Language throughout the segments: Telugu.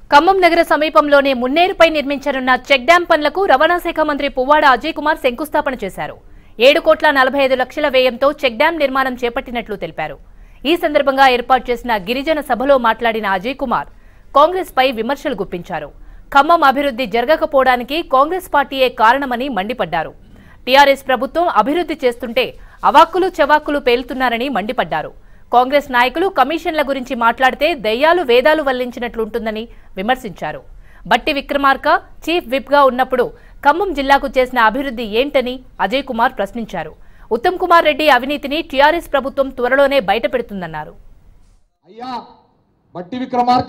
ఖమ్మం నగర సమీపంలోనే మున్నేరుపై నిర్మించనున్న చెక్ డ్యాం పనులకు రవాణా శాఖ మంత్రి పువ్వాడ అజయ్ కుమార్ శంకుస్థాపన చేశారు ఏడు కోట్ల నలభై ఐదు లక్షల వ్యయంతో చెక్ డ్యాం నిర్మాణం చేపట్టినట్లు తెలిపారు ఈ సందర్భంగా ఏర్పాటు చేసిన గిరిజన సభలో మాట్లాడిన అజయ్ కుమార్ కాంగ్రెస్ పై విమర్శలు గుప్పించారు ఖమ్మం అభివృద్ధి జరగకపోవడానికి కాంగ్రెస్ పార్టీయే కారణమని మండిపడ్డారు టీఆర్ఎస్ ప్రభుత్వం అభివృద్ధి చేస్తుంటే అవాక్కులు చవాక్కులు పేలుతున్నారని మండిపడ్డారు కాంగ్రెస్ నాయకులు కమిషన్ల గురించి మాట్లాడితే దయ్యాలు వేదాలు వల్లించినట్లుంటుందని విమర్శించారు బట్టి విక్రమార్క చీఫ్ విప్ గా ఉన్నప్పుడు ఖమ్మం జిల్లాకు చేసిన అభివృద్ధి ఏంటని అజయ్ కుమార్ ప్రశ్నించారు ఉత్తమ్ కుమార్ రెడ్డి అవినీతిని టీఆర్ఎస్ ప్రభుత్వం త్వరలోనే బయటపెడుతుందన్నారు అయ్యా బట్టి విక్రమార్క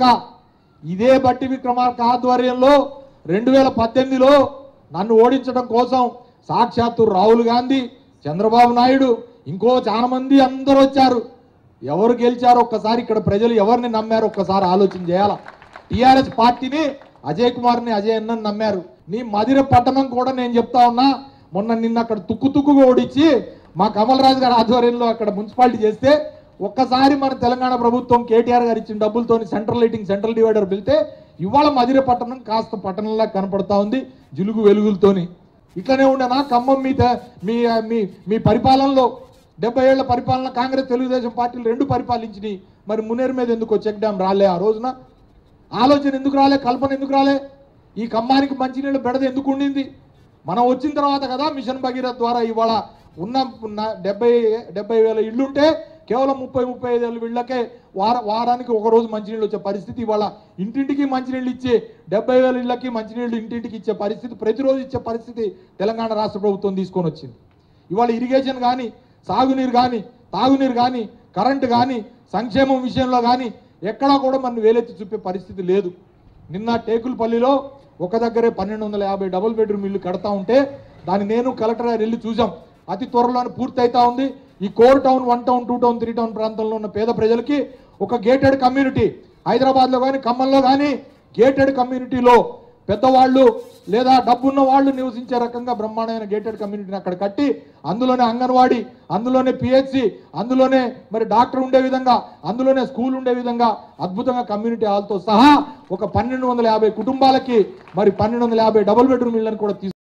ఇదే బట్టి విక్రమార్క ఆధ్వర్యంలో రెండు వేల పద్దెనిమిదిలో నన్ను ఓడించడం కోసం సాక్షాత్తు రాహుల్ గాంధీ చంద్రబాబు నాయుడు ఇంకో చాలా మంది అందరూ వచ్చారు ఎవరు గెలిచారో ఒక్కసారి ఇక్కడ ప్రజలు ఎవరిని నమ్మారో ఒక్కసారి ఆలోచన చేయాల టిఆర్ఎస్ పార్టీని అజయ్ కుమార్ని అజయ్ అన్నని నమ్మారు నీ మదిర పట్టణం కూడా నేను చెప్తా ఉన్నా మొన్న నిన్న అక్కడ తుక్కు తుక్కుగా ఓడించి మా కమల్ రాజు గారి ఆధ్వర్యంలో అక్కడ మున్సిపాలిటీ చేస్తే ఒక్కసారి మన తెలంగాణ ప్రభుత్వం కేటీఆర్ గారు ఇచ్చిన డబ్బులతో సెంట్రల్ లైటింగ్ సెంట్రల్ డివైడర్ పిలితే ఇవాళ మదిర పట్టణం కాస్త పట్టణంలా కనపడతా ఉంది జిలుగు వెలుగులతోని ఇట్లనే ఉండనా ఖమ్మం మీ తే- మీ మీ మీ పరిపాలనలో డెబ్బై ఏళ్ల పరిపాలన కాంగ్రెస్ తెలుగుదేశం పార్టీలు రెండు పరిపాలించినాయి మరి మునేరు మీద ఎందుకు చెక్ డ్యామ్ రాలే ఆ రోజున ఆలోచన ఎందుకు రాలే కల్పన ఎందుకు రాలే ఈ ఖమ్మానికి మంచినీళ్ళు బెడద ఎందుకు ఉండింది మనం వచ్చిన తర్వాత కదా మిషన్ భగీరథ ద్వారా ఇవాళ ఉన్న ఉన్న డెబ్బై డెబ్బై వేల ఇళ్ళుంటే కేవలం ముప్పై ముప్పై ఐదు వేల ఇళ్ళకే వార వారానికి ఒక రోజు మంచినీళ్ళు వచ్చే పరిస్థితి ఇవాళ ఇంటింటికి మంచినీళ్ళు ఇచ్చే డెబ్బై వేల ఇళ్ళకి మంచినీళ్ళు ఇంటింటికి ఇచ్చే పరిస్థితి ప్రతిరోజు ఇచ్చే పరిస్థితి తెలంగాణ రాష్ట్ర ప్రభుత్వం తీసుకొని వచ్చింది ఇవాళ ఇరిగేషన్ కానీ సాగునీరు కానీ తాగునీరు కానీ కరెంటు కానీ సంక్షేమం విషయంలో కానీ ఎక్కడా కూడా మన వేలెత్తి చూపే పరిస్థితి లేదు నిన్న టేకులపల్లిలో ఒక దగ్గరే పన్నెండు వందల యాభై డబుల్ బెడ్రూమ్ ఇల్లు కడతా ఉంటే దాన్ని నేను కలెక్టర్ గారు వెళ్ళి చూసాం అతి త్వరలోనే పూర్తి అవుతా ఉంది ఈ core town one town two town three town ప్రాంతంలో ఉన్న పేద ప్రజలకి ఒక గేటెడ్ కమ్యూనిటీ హైదరాబాద్లో కానీ ఖమ్మంలో కానీ గేటెడ్ కమ్యూనిటీలో పెద్దవాళ్ళు లేదా డబ్బున్న వాళ్ళు నివసించే రకంగా బ్రహ్మాండమైన గేటెడ్ కమ్యూనిటీని అక్కడ కట్టి అందులోనే అంగన్వాడీ అందులోనే పిహెచ్సి అందులోనే మరి డాక్టర్ ఉండే విధంగా అందులోనే స్కూల్ ఉండే విధంగా అద్భుతంగా కమ్యూనిటీ హాల్తో సహా ఒక పన్నెండు వందల యాభై కుటుంబాలకి మరి పన్నెండు వందల యాభై డబుల్ బెడ్రూమ్ ఇళ్ళని కూడా తీసుకు